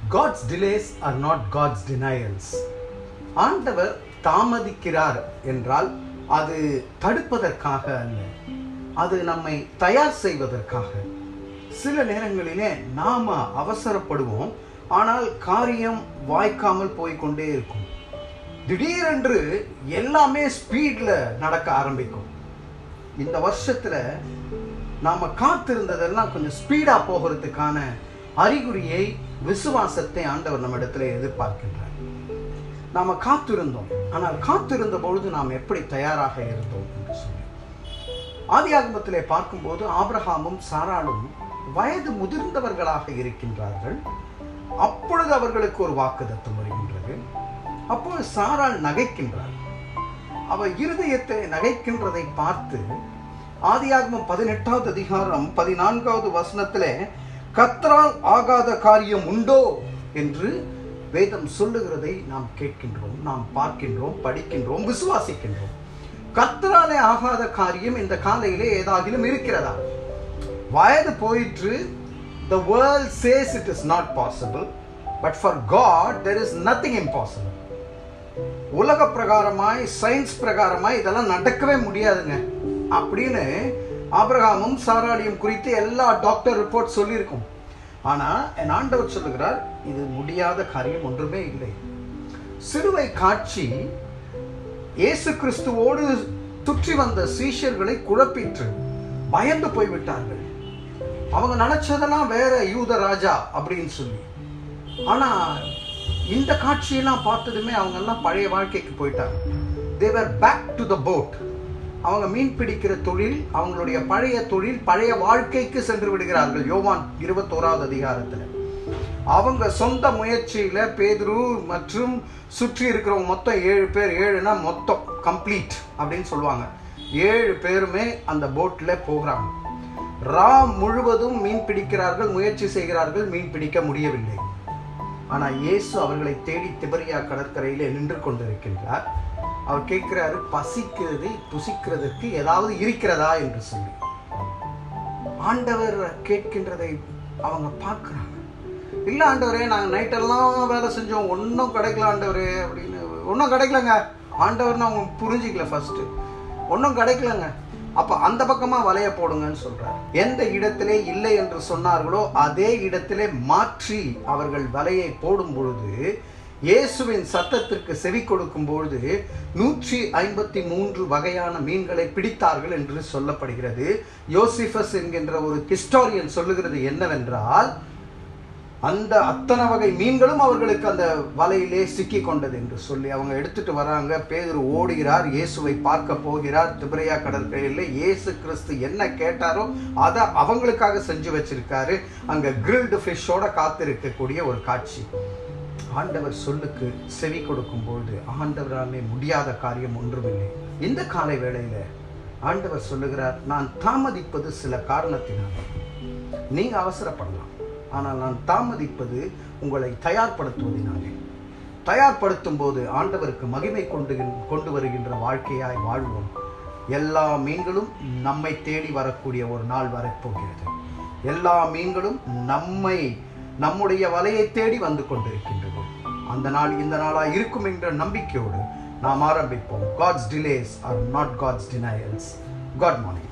God's delays are not God's denials ஆண்டவர் தாமதிக்கிறார் என்றால் அது தடுப்பதற்காக அல்ல அது நம்மை தயார் செய்வதற்காக சில நேரங்களிலே நாம அவசரப்படுவோம் ஆனால் காரியம் வாய்க்காமல் போய்க்கொண்டே இருக்கும் திடீரென்று எல்லாமே ஸ்பீட்ல நடக்க ஆரம்பிக்கும் இந்த வருஷத்துல நாம காத்திருந்ததெல்லாம் கொஞ்சம் ஸ்பீடா போகிறதுக்கான அறிகுறியை விசுவாசத்தை ஆண்டவர் நம்ம இடத்துல எதிர்பார்க்கின்றார் நாம காத்திருந்தோம் ஆனால் காத்திருந்த பொழுது நாம் எப்படி தயாராக இருந்தோம் என்று சொல்லி ஆதியாகமத்திலே பார்க்கும்போது ஆபிரகாமும் சாராளும் வயது முதிர்ந்தவர்களாக இருக்கின்றார்கள் அப்பொழுது அவர்களுக்கு ஒரு வாக்குதத்தம் வருகின்றது அப்பொழுது சாராள் நகைக்கின்றார் அவ இருதயத்தை நகைக்கின்றதை பார்த்து ஆதியாகமம் பதினெட்டாவது அதிகாரம் பதினான்காவது வசனத்திலே கத்தரால் ஆகாத காரியம் உண்டோ என்று வேதம் சொல்லுகிறதை நாம் கேட்கின்றோம் நாம் பார்க்கின்றோம் படிக்கின்றோம் விசுவாசிக்கின்றோம் கத்தராலே ஆகாத காரியம் இந்த காலையிலே ஏதாகிலும் இருக்கிறதா வயது போயிற்று the world says it is not possible but for God there is nothing impossible உலக பிரகாரமாய் சயின்ஸ் பிரகாரமாய் இதெல்லாம் நடக்கவே முடியாதுங்க அப்படின்னு ஆபிரகாமும் சாராளியும் குறித்து எல்லா டாக்டர் ரிப்போர்ட் சொல்லியிருக்கும் ஆனா என் ஆண்டவர் சொல்லுகிறார் இது முடியாத காரியம் ஒன்றுமே இல்லை சிலுவை காட்சி இயேசு கிறிஸ்துவோடு சுற்றி வந்த சீஷர்களை குழப்பிற்று பயந்து போய்விட்டார்கள் அவங்க நினைச்சதெல்லாம் வேற யூத ராஜா அப்படின்னு சொல்லி ஆனா இந்த காட்சியெல்லாம் பார்த்ததுமே அவங்க எல்லாம் பழைய வாழ்க்கைக்கு போயிட்டாங்க they're back to the boat அவங்க மீன் பிடிக்கிற தொழில் அவங்களுடைய பழைய தொழில் பழைய வாழ்க்கைக்கு சென்று விடுகிறார்கள் யோவான் இருபத்தோராவது அதிகாரத்தில் அவங்க சொந்த முயற்சியில பேதுரு மற்றும் சுற்றி இருக்கிறவங்க மொத்தம் ஏழு பேர் ஏழுனா மொத்தம் கம்ப்ளீட் அப்படின்னு சொல்லுவாங்க ஏழு பேருமே அந்த போட்ல போகிறாங்க ரா முழுவதும் மீன் பிடிக்கிறார்கள் முயற்சி செய்கிறார்கள் மீன் பிடிக்க முடியவில்லை ஆனா இயேசு அவர்களை தேடி திபரியா கடற்கரையிலே நின்று கொண்டிருக்கின்றார் அவர் கேட்கிறாரு பசிக்கிறது புசிக்கிறதுக்கு ஏதாவது இருக்கிறதா என்று சொல்லி ஆண்டவர் கேட்கின்றதை அவங்க பார்க்குறாங்க இல்லை ஆண்டவரே நாங்கள் நைட்டெல்லாம் வேலை செஞ்சோம் ஒன்றும் கிடைக்கல ஆண்டவரே அப்படின்னு ஒன்றும் கிடைக்கலங்க ஆண்டவர்னு அவங்க புரிஞ்சிக்கல ஃபர்ஸ்ட் ஒன்றும் கிடைக்கலங்க அப்ப அந்த பக்கமா வலைய போடுங்கன்னு சொல்றார் எந்த இடத்திலே இல்லை என்று சொன்னார்களோ அதே இடத்திலே மாற்றி அவர்கள் வலையை போடும் பொழுது இயேசுவின் சத்தத்திற்கு செவி கொடுக்கும் பொழுது நூற்றி ஐம்பத்தி மூன்று வகையான மீன்களை பிடித்தார்கள் என்று சொல்லப்படுகிறது யோசிஃபஸ் என்கின்ற ஒரு ஹிஸ்டாரியன் சொல்லுகிறது என்னவென்றால் அந்த அத்தனை வகை மீன்களும் அவர்களுக்கு அந்த வலையிலே சிக்கி கொண்டது என்று சொல்லி அவங்க எடுத்துட்டு வராங்க பேதர் ஓடுகிறார் இயேசுவை பார்க்க போகிறார் திபரையா கடற்கரையில் இயேசு கிறிஸ்து என்ன கேட்டாரோ அதை அவங்களுக்காக செஞ்சு வச்சிருக்காரு அங்க கிரில்டு ஃபிஷ்ஷோட காத்திருக்கக்கூடிய ஒரு காட்சி ஆண்டவர் சொல்லுக்கு செவி கொடுக்கும் பொழுது ஆண்டவராலே முடியாத காரியம் ஒன்றுமில்லை இந்த காலை வேளையில ஆண்டவர் சொல்லுகிறார் நான் தாமதிப்பது சில காரணத்தினால் நீங்க அவசரப்படலாம் ஆனால் நான் தாமதிப்பது உங்களை தயார்படுத்துவதனாலே தயார்படுத்தும் போது ஆண்டவருக்கு மகிமை கொண்டு கொண்டு வருகின்ற வாழ்க்கையாய் வாழ்வோம் எல்லா மீன்களும் நம்மை தேடி வரக்கூடிய ஒரு நாள் வரப்போகிறது எல்லா மீன்களும் நம்மை நம்முடைய வலையை தேடி வந்து கொண்டிருக்கின்றது அந்த நாள் இந்த நாளா இருக்கும் என்ற நம்பிக்கையோடு நாம் ஆரம்பிப்போம் God's delays are not God's denials good morning